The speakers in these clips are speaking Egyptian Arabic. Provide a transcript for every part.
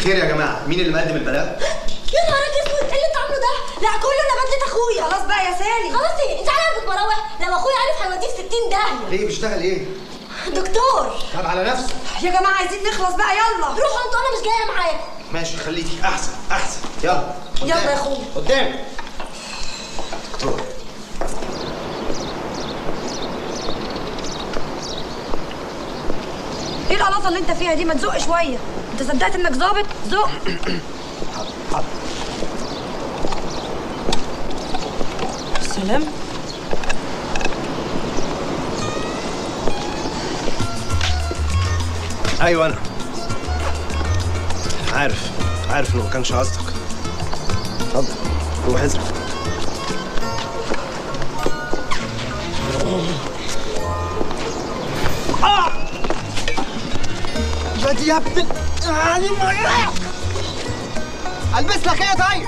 خير يا جماعه مين اللي مقدم البلاغ يا نهارك اسود ايه اللي انت عامله ده؟ لا كله انا بدلت اخويا خلاص بقى يا سالي خلاص ايه انت عارف مراوح لو اخويا عارف هيوديه في 60 داهيه ليه بيشتغل ايه دكتور طب على نفسه يا جماعه عايزين نخلص بقى يلا روحوا انتوا انا مش جايه معاكم ماشي خليكي احسن احسن يلا يلا قدام. يا اخويا. قدام دكتور ايه القلاطه اللي انت فيها دي ما تزق شويه انت صدقت انك ظابط زق حاضر سلام ايوه انا عارف عارف انه ما كانش قصدك اتفضل روح ازرق بدي يا ابن يعني ما البس لك ايه طيب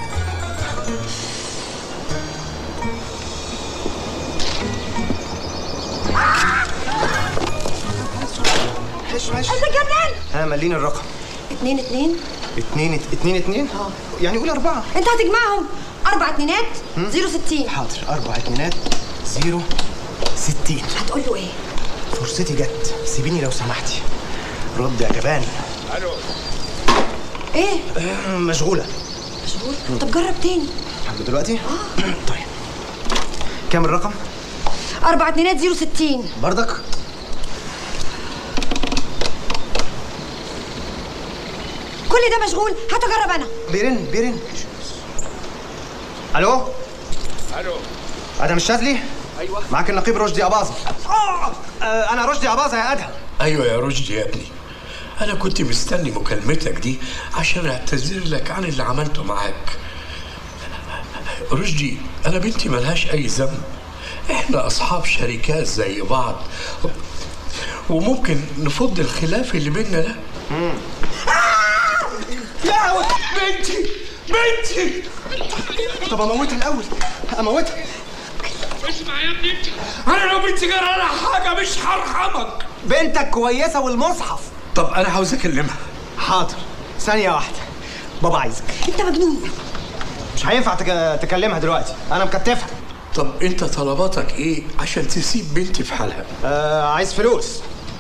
ماشي ماشي انت جنان ها مليني الرقم اتنين اتنين اتنين اتنين اتنين اه. يعني قول أربعة انت هتجمعهم اربع اتنينات زيرو ستين حاضر أربع اتنينات زيرو ستين هتقول له ايه؟ فرصتي جت سيبيني لو سمحتي رد يا جبان ايه؟ آه، مشغولة مشغول؟ طب جرب تاني حاجة دلوقتي؟ طيب كام الرقم؟ اربع اتنينات زيرو ستين بردك؟ كل ده مشغول هتجرب انا بيرن بيرن الو الو ادهم الشاذلي ايوه معاك النقيب رشدي اباظه آه آه، انا رشدي اباظه يا ادهم ايوه يا رشدي يا ابني انا كنت مستني مكالمتك دي عشان اعتذر لك عن اللي عملته معاك رشدي انا بنتي ملهاش اي ذنب احنا اصحاب شركات زي بعض وممكن نفض الخلاف اللي بيننا ده يا بنتي بنتي طب اموتها الاول اموتها اسمع يا ابني انت انا لو بنتي جرى لها حاجه مش هرحمك بنتك كويسه والمصحف طب انا عاوز اكلمها حاضر ثانيه واحده بابا عايزك انت مجنون مش هينفع تك... تكلمها دلوقتي انا مكتفها طب انت طلباتك ايه عشان تسيب بنتي في حالها آه عايز فلوس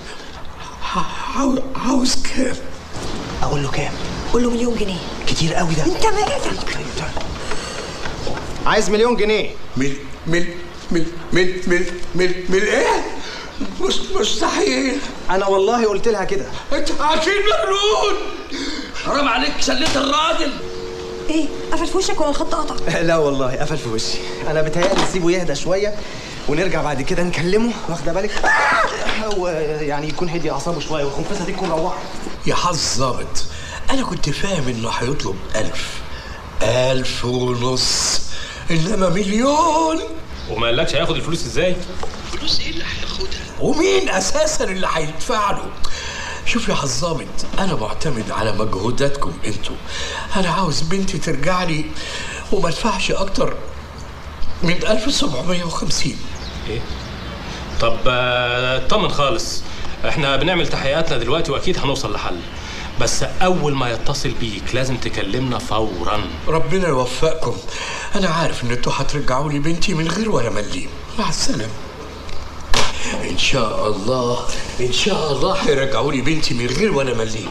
عاوز عاوز كام اقول له كام قول له مليون جنيه كتير قوي ده انت مالك طيب طيب عايز مليون جنيه مل مل مل مل مل مل مل ايه مش مستحيل انا والله قلت لها كده انت عشان مجنون حرام عليك شليت الراجل ايه قفل في وشك ولا الخط قطع لا والله قفل في وشي انا بتهيألي نسيبه يهدى شويه ونرجع بعد كده نكلمه واخده بالك ويعني يكون هدي اعصابه شويه والخنفسه دي تكون روحت يا حظ ظابط انا كنت فاهم انه هيطلب الف الف ونص انما مليون وما قالكش هياخد الفلوس ازاي؟ فلوس ايه اللي هياخدها ومين اساسا اللي هيدفع له شوف يا حظامت انا معتمد على مجهوداتكم انتوا انا عاوز بنتي ترجع لي وما ادفعش اكتر من 1750 ايه؟ طب آه، اطمن خالص احنا بنعمل تحقيقاتنا دلوقتي واكيد هنوصل لحل بس اول ما يتصل بيك لازم تكلمنا فورا ربنا يوفقكم انا عارف ان انتوا هترجعوا لي بنتي من غير ولا مليم مع السلامه ان شاء الله ان شاء الله هيرجعوا لي بنتي من غير ولا مليم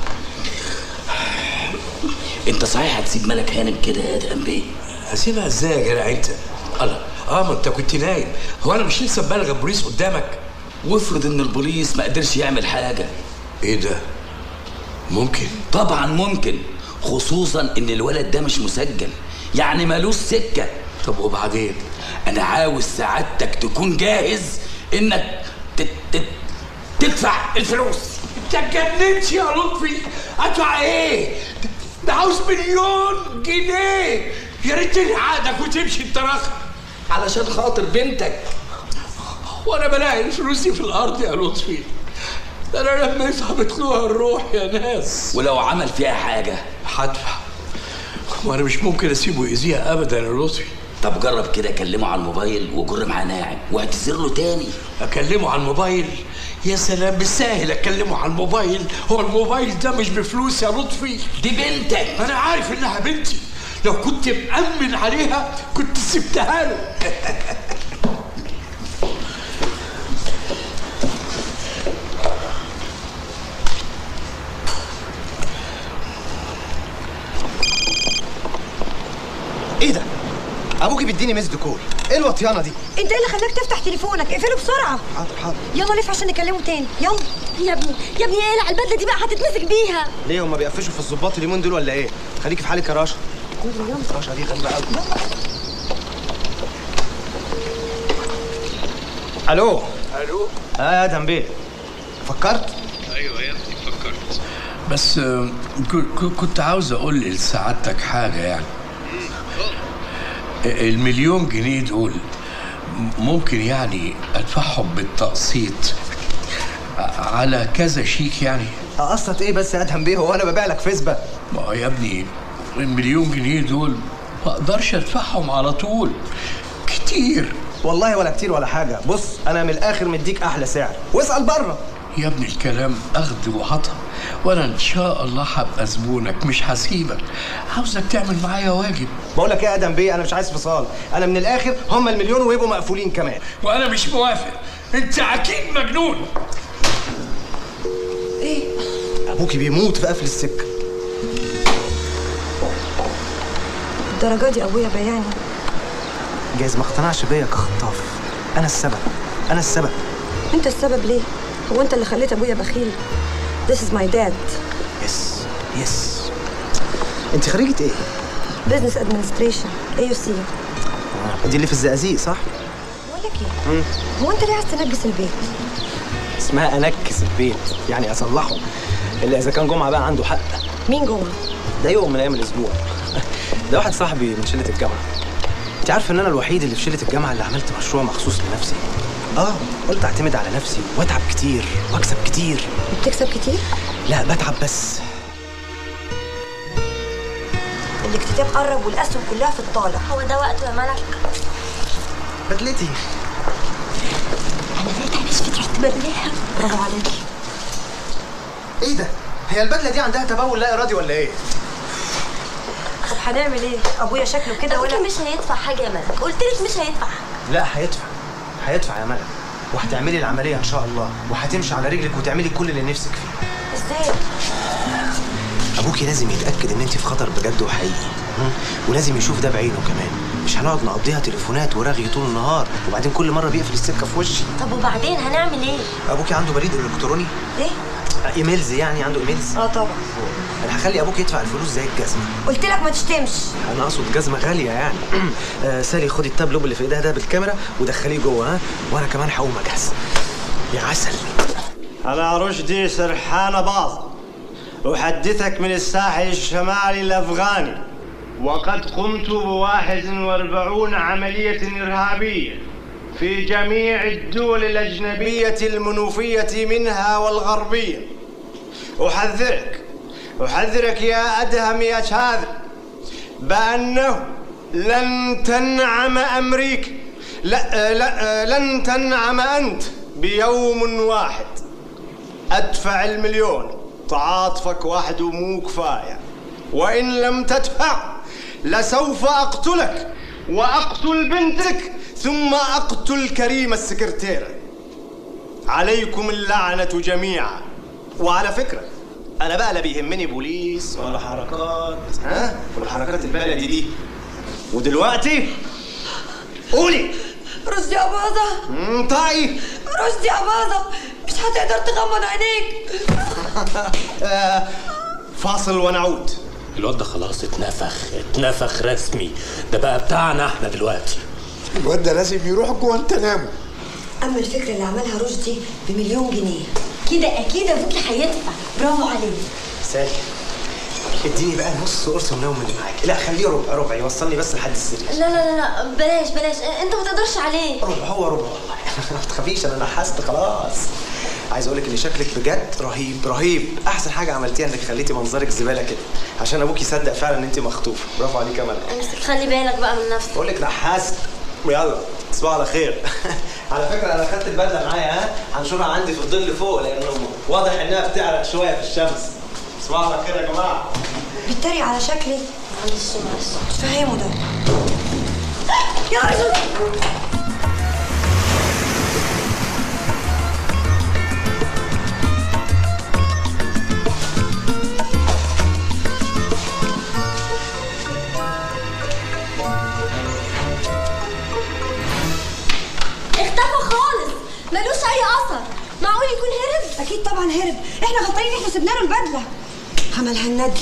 انت صحيح هتسيب ملك هانم كده يا ادهم بيه هسيبها ازاي يا جدع انت الله اه ما انت كنت نايم هو انا مش لسه مبلغ البوليس قدامك وافرض ان البوليس ما قدرش يعمل حاجه ايه ده ممكن طبعا ممكن خصوصا ان الولد ده مش مسجل يعني مالوش سكه طب وبعدين انا عاوز سعادتك تكون جاهز انك تت... تت... تدفع الفلوس انت اتجننت يا لطفي ادفع ايه ده- ده عاوز مليون جنيه يا ريت تنهي عقدك وتمشي انت راخر علشان خاطر بنتك وانا بلاقي الفلوس دي في الارض يا لطفي ده انا لميتها بطلوع الروح يا ناس ولو عمل فيها حاجه هدفع وانا مش ممكن اسيبه يأذيها ابدا يا لطفي طب جرب كده كلمه على الموبايل وجر معاه ناعم واعتذر له تاني اكلمه على الموبايل يا سلام بالساهل اكلمه على الموبايل هو الموبايل ده مش بفلوس يا لطفي دي بنتك انا عارف انها بنتي لو كنت مأمن عليها كنت سبتها له ايه ده ابوكي بيديني مسد كول ايه الوطيانه دي انت ايه اللي خلاك تفتح تليفونك اقفله بسرعه حاضر حاضر يلا لف عشان نكلمه تاني يلا يا ابني يا ابني ايه البدله دي بقى هتتمسك بيها ليه هما بيقفشوا في الظباط اليومين دول ولا ايه خليكي في حالك يا رشا رشا دي غريبه قوي الو الو اه يا ادهم بيه فكرت ايوه يا ابني فكرت بس آه، ك- ك- كنت عاوز اقول لسعادتك حاجه يعني المليون جنيه دول ممكن يعني ادفعهم بالتقسيط على كذا شيك يعني قصة ايه بس يا ادهم بيه هو انا ببيع لك فيسبا ما هو يا ابني المليون جنيه دول ما اقدرش ادفعهم على طول كتير والله ولا كتير ولا حاجه بص انا من الاخر مديك احلى سعر واسال بره يا ابني الكلام اخد وعطا وانا ان شاء الله هبقى زبونك مش هسيبك عاوزك تعمل معايا واجب بقول لك ايه يا ادهم بيه انا مش عايز فصال انا من الاخر هم المليون ويبقوا مقفولين كمان وانا مش موافق انت اكيد مجنون ابوكي بيموت في قفل السكه الدرجه دي ابويا بياني جايز ما اقتنعش بيا كخطاف انا السبب انا السبب انت السبب ليه هو انت اللي خليت ابويا بخيل This is my dad يس يس انت خريجه ايه business administration AUC آه، دي اللي في الزقازيق صح بقول لك ايه هو انت ليه عايز تنجس البيت اسمها انكس البيت يعني اصلحه الا اذا كان جمعه بقى عنده حق مين جوه ده يوم من ايام الاسبوع ده واحد صاحبي من شله الجامعه انت عارف ان انا الوحيد اللي في شله الجامعه اللي عملت مشروع مخصوص لنفسي اه قلت اعتمد على نفسي واتعب كتير واكسب كتير بتكسب كتير لا بتعب بس الاكتتاب قرب والاسهم كلها في الطالع هو ده وقته يا ملك بدلتي انا فاتح مش فكره تبدلها برافو عليكي ايه ده هي البدله دي عندها تبول لا ارادي ولا ايه طب هنعمل ايه ابويا شكله كده ابوكي ولا مش هيدفع حاجه يا ملك قلت لك مش هيدفع لا هيدفع هيدفع يا ملك وهتعملي العمليه ان شاء الله وهتمشي على رجلك وتعملي كل اللي نفسك فيه ازاي ابوكي لازم يتاكد ان انت في خطر بجد وحقيقي مم؟ ولازم يشوف ده بعينه كمان مش هنقعد نقضيها تليفونات ورغي طول النهار وبعدين كل مره بيقفل السكه في وشي طب وبعدين هنعمل ايه ابوكي عنده بريد الكتروني ايه ايميلز يعني عنده ايميلز اه طبعا انا هخلي ابوك يدفع الفلوس زي الجزمه قلت لك ما تشتمش انا اقصد جزمه غاليه يعني آه سالي خدي التابلوب اللي في ايديها ده بالكاميرا ودخليه جوه ها وانا كمان هقوم اجهز يا عسل أنا رشدي سرحان باظ أحدثك من الساحل الشمالي الأفغاني وقد قمت بواحد واربعون عملية إرهابية في جميع الدول الأجنبية المنوفية منها والغربية أحذرك أحذرك يا أدهم يا شاذ بأنه لن تنعم أمريكا لا, لا لن تنعم أنت بيوم واحد أدفع المليون تعاطفك وحده مو كفاية وإن لم تدفع لسوف أقتلك وأقتل بنتك ثم أقتل كريم السكرتيرة عليكم اللعنة جميعا وعلى فكرة أنا بقى لا بيهمني بوليس ولا حركات ها ولا حركات البلدي دي ودلوقتي قولي رشدي يا باظة انطقي رشدي يا باظة مش هتقدر تغمض عينيك آه، فاصل ونعود الواد ده خلاص اتنفخ اتنفخ رسمي ده بقى بتاعنا احنا دلوقتي الواد ده لازم يروح جوانتنامو اما الفكره اللي عملها رشدي بمليون جنيه كده اكيد ابوكي هيدفع برافو عليك سالي اديني بقى نص قرص منوم اللي معاك لا خليه ربع ربع يوصلني بس لحد السرير لا لا لا لا بلاش بلاش انت ما تقدرش عليه ربع هو ربع والله ما تخافيش انا نحست خلاص عايز اقول لك ان شكلك بجد رهيب رهيب احسن حاجه عملتيها انك خليتي منظرك زباله كده عشان ابوك يصدق فعلا ان انت مخطوفه برافو عليك يا ملك بس خلي بالك بقى من نفسك بقول لك نحست يلا تصبحوا على خير على فكره انا خدت البدله معايا ها هنشرها عندي في الظل فوق لانه واضح انها بتعرق شويه في الشمس تصبحوا على خير يا جماعه بتتريق على شكلي معلش معلش مش فاهمه ده يا رجل اختفى خالص ملوش اي اثر معقول يكون هرب اكيد طبعا هرب احنا غلطانين احنا سيبنا له البدله عملها الندل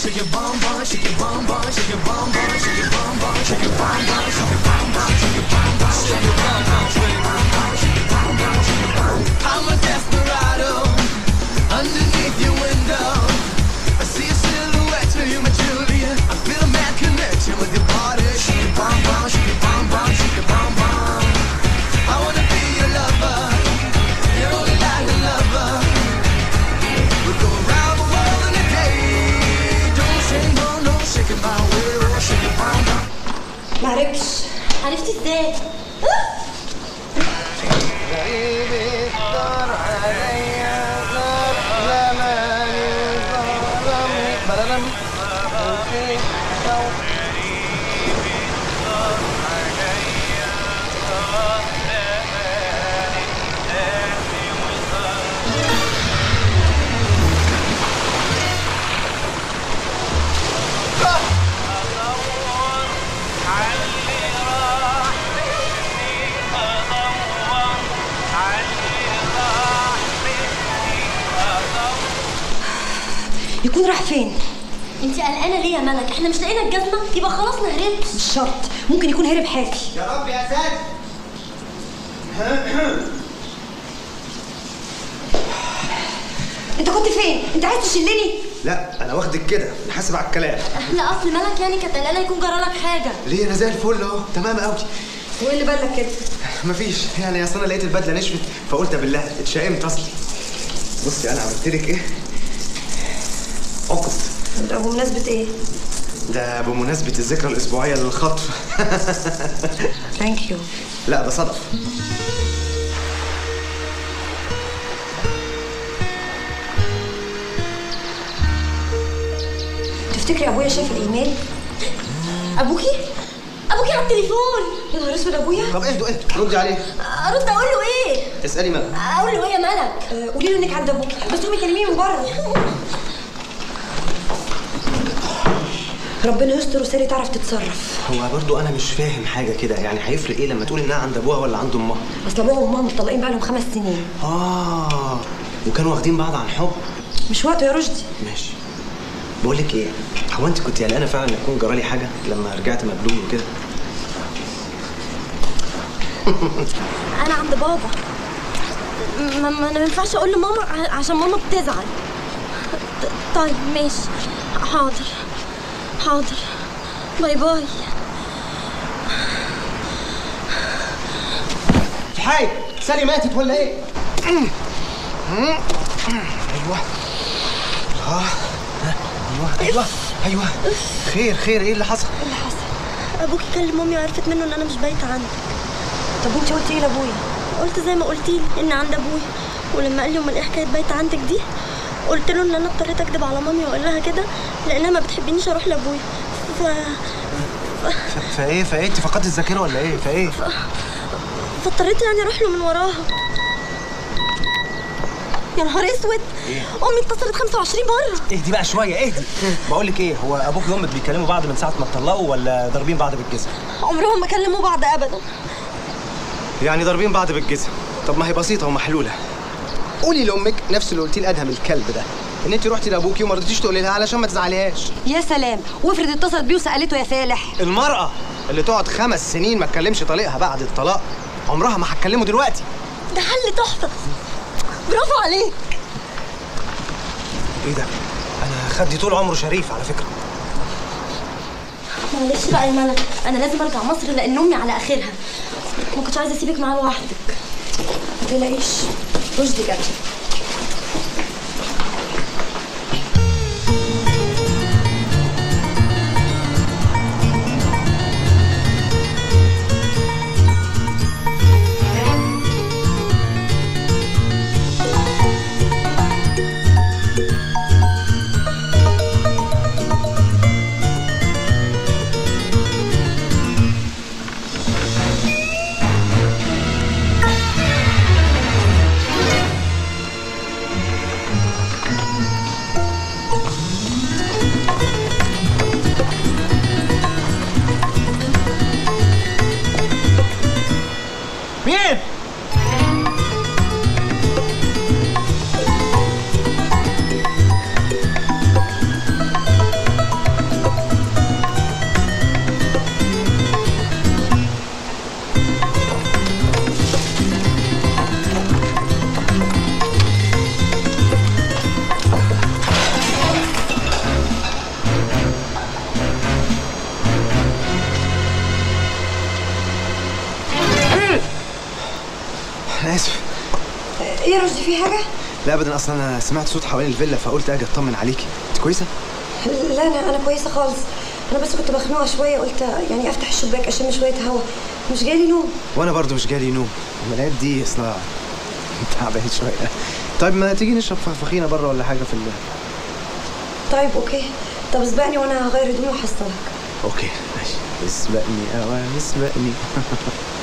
I'm a desperado underneath your window. I see a silhouette of you, my Julia. I feel a mad connection with your body. Shake it, bomb, bomb, shake it, bomb, bomb, shake it, bomb, bomb. I wanna be your lover, your only like a lover. We go around the world in a day. Don't shake, no, no, shake it my way, oh, shake it, bomb, bomb. ما عرفتش عرفتي ازاي يكون راح فين انت قلقانه ليه يا ملك احنا مش لقينا الجزمه يبقى خلاص ما هربش مش شرط ممكن يكون هرب حافي يا رب يا ساتر انت كنت فين انت عايز تشلني لا انا واخدك كده نحاسب على الكلام لا اصل ملك يعني كانت قلقانه يكون جرالك حاجه ليه انا زي الفل اهو تمام قوي وايه اللي بالك كده مفيش يعني اصل انا لقيت البدله نشفت فقلت بالله اتشائمت اصلي بصي انا عملت لك ايه عقد ده بمناسبه ايه ده بمناسبه الذكرى الاسبوعيه للخطف ثانك يو لا ده صدف تفتكري ابويا شاف الايميل ابوكي ابوكي على التليفون يا نهار اسود ابويا طب اهدوا اهدوا ردي عليه ارد اقول له ايه اسالي مالك اقول له ايه يا ملك آه، قولي له انك عند ابوكي بس قومي كلميه من بره ربنا يستر وسالي تعرف تتصرف هو برضو انا مش فاهم حاجه كده يعني هيفرق ايه لما تقول انها عند ابوها ولا عند امها اصل ابوها وامها مطلقين بقالهم خمس سنين اه وكانوا واخدين بعض عن حب مش وقته يا رشدي ماشي بقول لك ايه هو انت كنت قلقانه فعلا ان يكون جرالي حاجه لما رجعت مبلول وكده انا عند بابا ما ما انا ما ينفعش اقول لماما ع- عشان ماما بتزعل ط- طيب ماشي حاضر حاضر باي باي في حاجه سالي ماتت ولا ايه ايوه اه ايوه ايوه ايوه خير خير ايه اللي حصل ابوكي كلم مامي وعرفت منه ان انا مش بايته عندك طب وانت قلتي ايه لابويا قلت زي ما قلتي لي ان عند ابويا ولما قال لي امال ايه حكايه بايته عندك دي قلت له ان انا اضطريت اكدب على مامي واقول لها كده لانها ما بتحبنيش اروح لابويا ف... ف- فايه فايه انت فقدت الذاكره ولا ايه فايه فاضطريت يعني اروح له من وراها يا نهار اسود امي اتصلت 25 مره اهدي بقى شويه اهدي بقول لك ايه هو ابوك وامك بيكلموا بعض من ساعه ما اتطلقوا ولا ضاربين بعض بالجزم عمرهم ما كلموا بعض ابدا يعني ضاربين بعض بالجزم طب ما هي بسيطه ومحلوله قولي لامك نفس اللي قلتيه لادهم الكلب ده ان انت رحتي لابوكي وما رضيتيش تقولي لها علشان ما تزعليهاش يا سلام وافرض اتصلت بيه وسالته يا فالح المراه اللي تقعد خمس سنين ما تكلمش طليقها بعد الطلاق عمرها ما هتكلمه دلوقتي ده حل تحفه برافو عليك ايه ده انا خدي طول عمره شريف على فكره معلش بقى يا ملك انا لازم ارجع مصر لان امي على اخرها ما كنتش عايزه اسيبك معاها لوحدك ما تقلقيش رشدي جت حاجه لا ابدا اصلا انا سمعت صوت حوالين الفيلا فقلت اجي اطمن عليكي انت كويسه لا انا انا كويسه خالص انا بس كنت مخنوقه شويه قلت يعني افتح الشباك اشم شويه هوا مش جايلي نوم وانا برضو مش جالي نوم الملايات دي اصلا تعبان شويه طيب ما تيجي نشرب فخفخينه بره ولا حاجه في ال... طيب اوكي طب اسبقني وانا هغير هدومي وهحصلك اوكي ماشي اسبقني اوام اسبقني